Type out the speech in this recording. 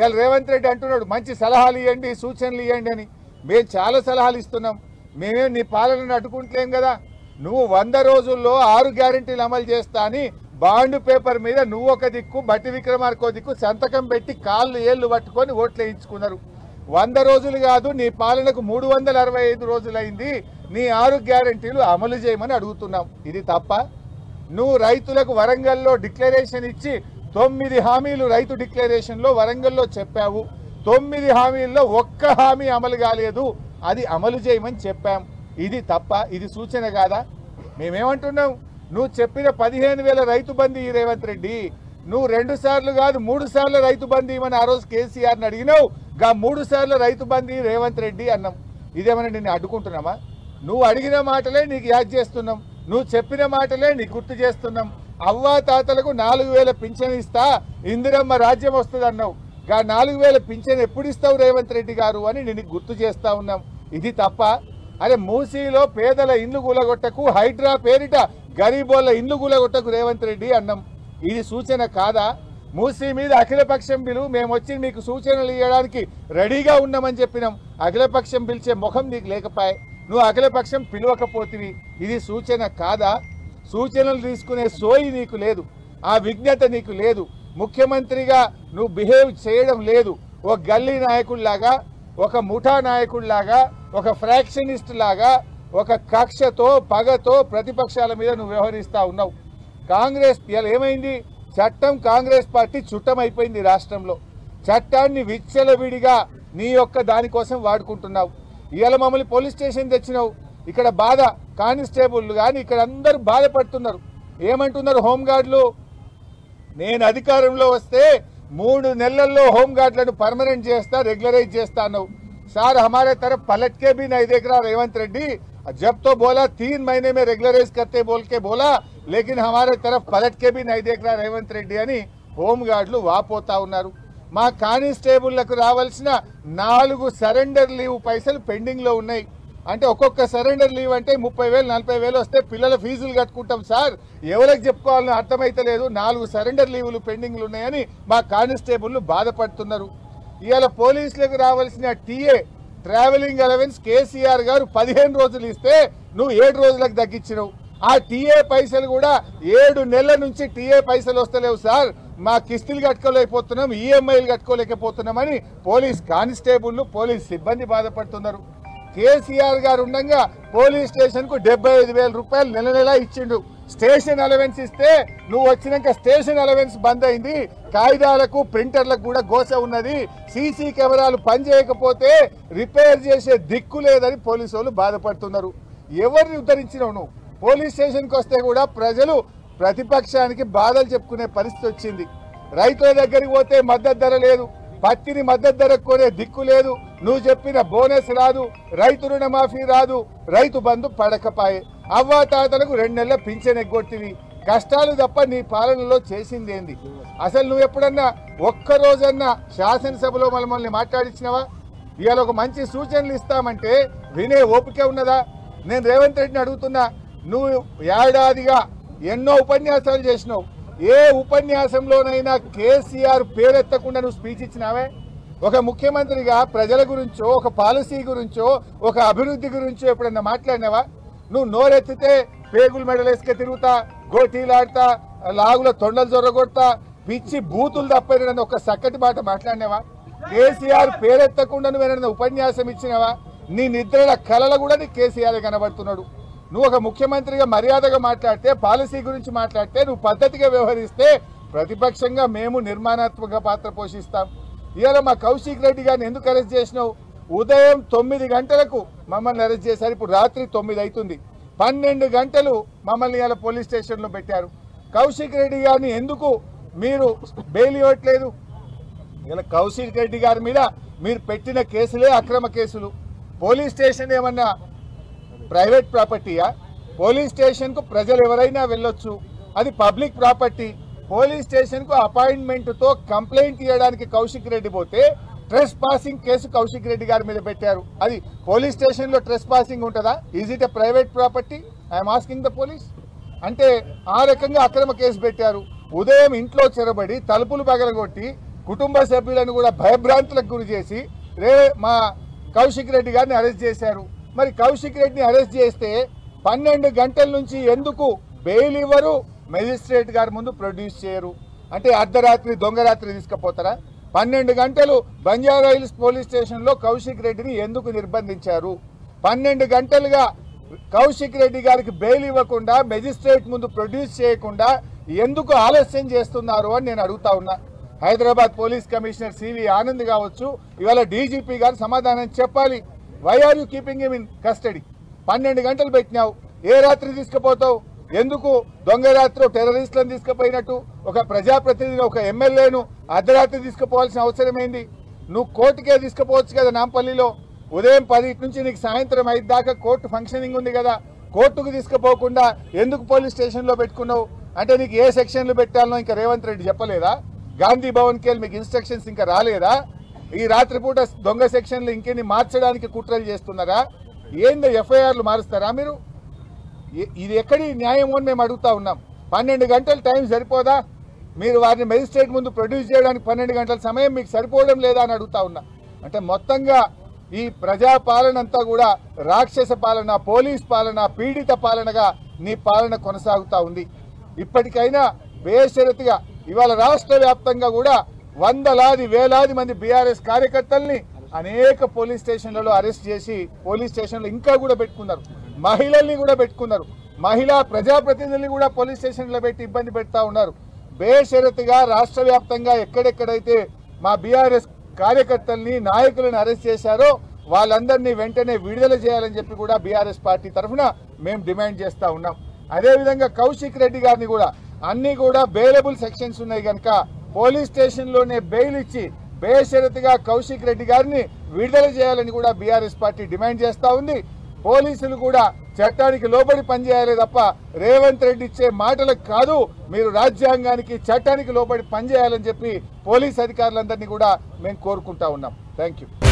ఇవాళ రేవంత్ రెడ్డి అంటున్నాడు మంచి సలహాలు ఇవ్వండి సూచనలు ఇవ్వండి అని మేము చాలా సలహాలు ఇస్తున్నాం మేమేం నీ పాలనను అడ్డుకుంటలేం కదా నువ్వు వంద రోజుల్లో ఆరు గ్యారెంటీలు అమలు చేస్తా అని బాండ్ పేపర్ మీద నువ్వు ఒక దిక్కు బట్టి విక్రమార్కో దిక్కు సంతకం పెట్టి కాళ్ళు ఏళ్ళు పట్టుకొని ఓట్లు వేయించుకున్నారు వంద రోజులు కాదు నీ పాలనకు మూడు వందల అరవై ఐదు రోజులైంది నీ ఆరు గ్యారెంటీలు అమలు చేయమని అడుగుతున్నాం ఇది తప్ప నువ్వు రైతులకు వరంగల్లో డిక్లరేషన్ ఇచ్చి తొమ్మిది హామీలు రైతు డిక్లరేషన్లో వరంగల్లో చెప్పావు తొమ్మిది హామీల్లో ఒక్క హామీ అమలు కాలేదు అది అమలు చేయమని చెప్పాం ఇది తప్ప ఇది సూచన కాదా మేమేమంటున్నాం నువ్వు చెప్పిన పదిహేను వేల రైతు బంధు ఈ రేవంత్ రెడ్డి నువ్వు రెండు సార్లు కాదు మూడు సార్లు రైతు బంధు ఇవ్వమని ఆ రోజు కేసీఆర్ని అడిగినావు గా మూడు సార్లు రైతు బంధు ఈ రేవంత్ రెడ్డి అన్నాం ఇదేమన్నా నిన్ను అడ్డుకుంటున్నామా నువ్వు అడిగిన మాటలే నీకు యాద్ చేస్తున్నాం నువ్వు చెప్పిన మాటలే నీకు గుర్తు చేస్తున్నాం అవ్వా తాతలకు నాలుగు వేల పింఛన్ ఇస్తా ఇందిరమ్మ రాజ్యం వస్తుంది అన్నావు గా నాలుగు వేల పింఛన్ ఎప్పుడు ఇస్తావు రేవంత్ రెడ్డి గారు అని నేను గుర్తు చేస్తా ఉన్నాం ఇది తప్ప అరే మూసీలో పేదల ఇండ్లు కూలగొట్టకు హైడ్రా పేరిట గరీబోళ్ళ ఇండ్లు కూలగొట్టకు రేవంత్ రెడ్డి అన్నాం ఇది సూచన కాదా మూసీ మీద అఖిలపక్షం బిలు మేము వచ్చి మీకు సూచనలు ఇవ్వడానికి రెడీగా ఉన్నామని చెప్పినాం అఖిలపక్షం పిలిచే ముఖం నీకు లేకపాయే నువ్వు అఖిలపక్షం పిలవకపోతివి ఇది సూచన కాదా సూచనలు తీసుకునే సోయి నీకు లేదు ఆ విజ్ఞత నీకు లేదు ముఖ్యమంత్రిగా నువ్వు బిహేవ్ చేయడం లేదు ఓ గల్లీ నాయకుడిలాగా ఒక ముఠా నాయకుడిలాగా ఒక ఫ్రాక్షనిస్ట్ లాగా ఒక కక్షతో పగతో ప్రతిపక్షాల మీద నువ్వు వ్యవహరిస్తా ఉన్నావు కాంగ్రెస్ ఇలా ఏమైంది చట్టం కాంగ్రెస్ పార్టీ చుట్టమైపోయింది రాష్ట్రంలో చట్టాన్ని విచ్చలవిడిగా నీ యొక్క దానికోసం వాడుకుంటున్నావు ఇవాళ మమ్మల్ని పోలీస్ స్టేషన్ తెచ్చినావు ఇక్కడ బాధ కానిస్టేబుల్ కానీ ఇక్కడ అందరూ బాధపడుతున్నారు ఏమంటున్నారు హోంగార్డులు నేను అధికారంలో వస్తే మూడు నెలల్లో హోంగార్డులను పర్మనెంట్ చేస్తా రెగ్యులరైజ్ చేస్తా అన్నావు సార్ हमारे तरफ पलट के भी नहीं देख रहा रेवंत रेड्डी जब तो बोला तीन महीने में रेगुलराइज करते बोल के बोला लेकिन हमारे तरफ पलट के भी नहीं देख रहा రేవంత్ రెడ్డి అని హోంగార్డులు వాపోతా ఉన్నారు మా కానిస్టేబుళ్లకు రావాల్సిన నాలుగు సరెండర్ లీవ్ పైసలు పెండింగ్ లో ఉన్నాయి అంటే ఒక్కొక్క సరెండర్ లీవ్ అంటే ముప్పై వేలు నలభై వేలు వస్తే పిల్లల ఫీజులు కట్టుకుంటాం సార్ ఎవరికి చెప్పుకోవాలని అర్థమైతలేదు నాలుగు సరెండర్ లీవులు పెండింగ్లు ఉన్నాయని మా కానిస్టేబుల్లు బాధపడుతున్నారు ఇవాళ పోలీసులకు రావాల్సిన టీఏ ట్రావెలింగ్ అలవెన్స్ కేసీఆర్ గారు పదిహేను రోజులు ఇస్తే నువ్వు ఏడు రోజులకు తగ్గించినావు ఆ టీఏ పైసలు కూడా ఏడు నెలల నుంచి టీఏ పైసలు వస్తలేవు సార్ మా కిస్తులు కట్టుకోలేకపోతున్నాం ఈఎంఐలు కట్టుకోలేకపోతున్నామని పోలీస్ కానిస్టేబుల్ పోలీస్ సిబ్బంది బాధపడుతున్నారు కేసీఆర్ గారు ఉండగా పోలీస్ స్టేషన్ కు డెబ్బై ఐదు వేల రూపాయలు నెల నెల ఇచ్చిండు స్టేషన్ అలవెన్స్ ఇస్తే నువ్వు వచ్చినాక స్టేషన్ అలవెన్స్ బంద్ అయింది కాగితాలకు ప్రింటర్లకు కూడా గోస ఉన్నది సీసీ కెమెరాలు పనిచేయకపోతే రిపేర్ చేసే దిక్కు లేదని పోలీసు వాళ్ళు బాధపడుతున్నారు ఎవరిని ఉద్ధరించినావు నువ్వు పోలీస్ స్టేషన్కి వస్తే కూడా ప్రజలు ప్రతిపక్షానికి బాధలు చెప్పుకునే పరిస్థితి వచ్చింది రైతుల దగ్గరికి పోతే మద్దతు ధర లేదు పత్తిని మద్దతు ధరకు కొనే దిక్కు లేదు నువ్వు చెప్పిన బోనస్ రాదు రైతు రుణమాఫీ రాదు రైతు బంధు పడకపాయే అవ్వా తాతలకు రెండు నెలల పింఛన్ ఎగ్గొట్టివి కష్టాలు తప్ప నీ పాలనలో చేసింది ఏంది అసలు నువ్వు ఎప్పుడన్నా ఒక్క రోజన్నా శాసనసభలో మమ్మల్ని మాట్లాడించినవా ఇవాళ ఒక మంచి సూచనలు ఇస్తామంటే వినే ఓపిక ఉన్నదా నేను రేవంత్ రెడ్డిని అడుగుతున్నా నువ్వు ఏడాదిగా ఎన్నో ఉపన్యాసాలు చేసినావు ఏ ఉపన్యాసంలోనైనా కేసీఆర్ పేరెత్తకుండా నువ్వు స్పీచ్ ఇచ్చినావే ఒక ముఖ్యమంత్రిగా ప్రజల గురించో ఒక పాలసీ గురించో ఒక అభివృద్ధి గురించో ఎప్పుడన్నా మాట్లాడినావా నువ్వు నోరెత్తితే పేగులు మెడలేసుకే తిరుగుతా గోటీలాడతా లాగుల తొండలు జొరగొడతా పిచ్చి బూతులు తప్పని ఒక చక్కటి మాట మాట్లాడినావా కేసీఆర్ పేరెత్తకుండా నువ్వు ఏదైనా ఉపన్యాసం ఇచ్చినావా నీ నిద్రల కళల కూడా నీ కేసీఆర్ కనబడుతున్నాడు నువ్వు ఒక ముఖ్యమంత్రిగా మర్యాదగా మాట్లాడితే పాలసీ గురించి మాట్లాడితే నువ్వు పద్ధతిగా వ్యవహరిస్తే ప్రతిపక్షంగా మేము నిర్మాణాత్మక పాత్ర పోషిస్తాం ఇవాళ మా కౌశిక్ రెడ్డి గారిని ఎందుకు అరెస్ట్ చేసినావు ఉదయం తొమ్మిది గంటలకు మమ్మల్ని అరెస్ట్ చేశారు ఇప్పుడు రాత్రి తొమ్మిది అవుతుంది పన్నెండు గంటలు మమ్మల్ని ఇవాళ పోలీస్ స్టేషన్లో పెట్టారు కౌశిక్ రెడ్డి గారిని ఎందుకు మీరు బెయిల్ ఇవ్వట్లేదు ఇలా కౌశిక్ రెడ్డి గారి మీద మీరు పెట్టిన కేసులే అక్రమ కేసులు పోలీస్ స్టేషన్ ఏమన్నా ప్రైవేట్ ప్రాపర్టీయా పోలీస్ స్టేషన్కు ప్రజలు ఎవరైనా వెళ్ళొచ్చు అది పబ్లిక్ ప్రాపర్టీ పోలీస్ స్టేషన్కు అపాయింట్మెంట్తో కంప్లైంట్ ఇవ్వడానికి కౌశిక్ రెడ్డి పోతే trespassing case Kaushik Reddy garu మీద పెట్టారు అది పోలీస్ స్టేషన్లో ట్రెస్ పాసింగ్ ఉంటుందా is it a private property I'm asking the police అంటే ఆ రకంగా అక్రమ కేసు పెట్టారు ఉదయం ఇంట్లో చెరబడి తలుపులు పగలగొట్టి కుటుంబ సభ్యులను కూడా భయభ్రాంతులకు గురి చేసి రే మా కౌశిక్ రెడ్డి గారిని అరెస్ట్ చేశారు మరి కౌశిక్ రెడ్డిని అరెస్ట్ చేస్తే పన్నెండు గంటల నుంచి ఎందుకు బెయిల్ ఇవ్వరు మెజిస్ట్రేట్ గారి ముందు ప్రొడ్యూస్ చేయరు అంటే అర్ధరాత్రి దొంగరాత్రి తీసుకుపోతారా పన్నెండు గంటలు బంజారా హిల్స్ పోలీస్ స్టేషన్లో కౌశిక్ రెడ్డిని ఎందుకు నిర్బంధించారు పన్నెండు గంటలుగా కౌశిక్ రెడ్డి గారికి బెయిల్ ఇవ్వకుండా మెజిస్ట్రేట్ ముందు ప్రొడ్యూస్ చేయకుండా ఎందుకు ఆలస్యం చేస్తున్నారు అని నేను అడుగుతా ఉన్నా Hyderabad police commissioner C V Anand కావచ్చు ఇవాళ డీజీపీ గారు సమాధానం చెప్పాలి why are you keeping him in custody పన్నెండు గంటలు పెట్టినావు ఏ రాత్రి తీసుకుపోతావు ఎందుకు దొంగ రాత్రి టెర్రరిస్టులను తీసుకుపోయినట్టు ఒక ప్రజాప్రతినిధిని ఒక ఎమ్మెల్యేను అర్ధరాత్రి తీసుకుపోవాల్సిన అవసరం ఏంది నువ్వు కోర్టుకే తీసుకుపోవచ్చు కదా నాంపల్లిలో ఉదయం పది నుంచి నీకు సాయంత్రం ఐదు దాకా కోర్టు ఫంక్షనింగ్ ఉంది కదా కోర్టుకు తీసుకుపోకుండా ఎందుకు పోలీస్ స్టేషన్లో పెట్టుకున్నావు అంటే నీకు ఏ సెక్షన్లు పెట్టాలనో ఇంకా రేవంత్ రెడ్డి చెప్పలేదా గాంధీ భవన్కి వెళ్ళి మీకు ఇన్స్ట్రక్షన్స్ ఇంకా రాలేదా ఈ రాత్రిపూట దొంగ సెక్షన్లు ఇంకెన్ని మార్చడానికి కుట్రలు చేస్తున్నారా ఏందో ఎఫ్ఐఆర్లు మారుస్తారా మీరు ఇ- ఇది ఎక్కడి న్యాయం అని మేము అడుగుతా ఉన్నాం పన్నెండు గంటల టైం సరిపోదా మీరు వారిని మెజిస్ట్రేట్ ముందు ప్రొడ్యూస్ చేయడానికి పన్నెండు గంటల సమయం మీకు సరిపోవడం లేదా అని అడుగుతా ఉన్నా అంటే మొత్తంగా ఈ ప్రజా పాలన అంతా కూడా రాక్షస పాలన పోలీస్ పాలన పీడిత పాలనగా నీ పాలన కొనసాగుతా ఉంది ఇప్పటికైనా బేషరతుగా ఇవాళ రాష్ట్ర వ్యాప్తంగా కూడా వందలాది వేలాది మంది బీఆర్ఎస్ కార్యకర్తల్ని అనేక పోలీస్ స్టేషన్లలో అరెస్ట్ చేసి పోలీస్ స్టేషన్లో ఇంకా కూడా పెట్టుకున్నారు మహిళల్ని కూడా పెట్టుకున్నారు మహిళా ప్రజాప్రతినిధుల్ని కూడా పోలీస్ స్టేషన్లో పెట్టి ఇబ్బంది పెడతా ఉన్నారు బేషరతుగా రాష్ట్ర వ్యాప్తంగా ఎక్కడెక్కడైతే మా బీఆర్ఎస్ కార్యకర్తల్ని నాయకులను అరెస్ట్ చేశారో వాళ్ళందరినీ వెంటనే విడుదల చేయాలని చెప్పి కూడా బీఆర్ఎస్ పార్టీ తరఫున మేము డిమాండ్ చేస్తా ఉన్నాం అదేవిధంగా కౌశిక్ రెడ్డి గారిని కూడా అన్ని కూడా బెయిలబుల్ సెక్షన్స్ ఉన్నాయి కనుక పోలీస్ స్టేషన్ లోనే బెయిల్ ఇచ్చి బేషరతుగా కౌశిక్ రెడ్డి గారిని విడుదల చేయాలని కూడా బీఆర్ఎస్ పార్టీ డిమాండ్ చేస్తా ఉంది పోలీసులు కూడా చట్టానికి లోబడి పనిచేయాలి తప్ప రేవంత్ రెడ్డి ఇచ్చే మాటలకు కాదు మీరు రాజ్యాంగానికి చట్టానికి లోబడి పనిచేయాలని చెప్పి పోలీస్ అధికారులందరినీ కూడా మేము కోరుకుంటా ఉన్నాం థ్యాంక్ యూ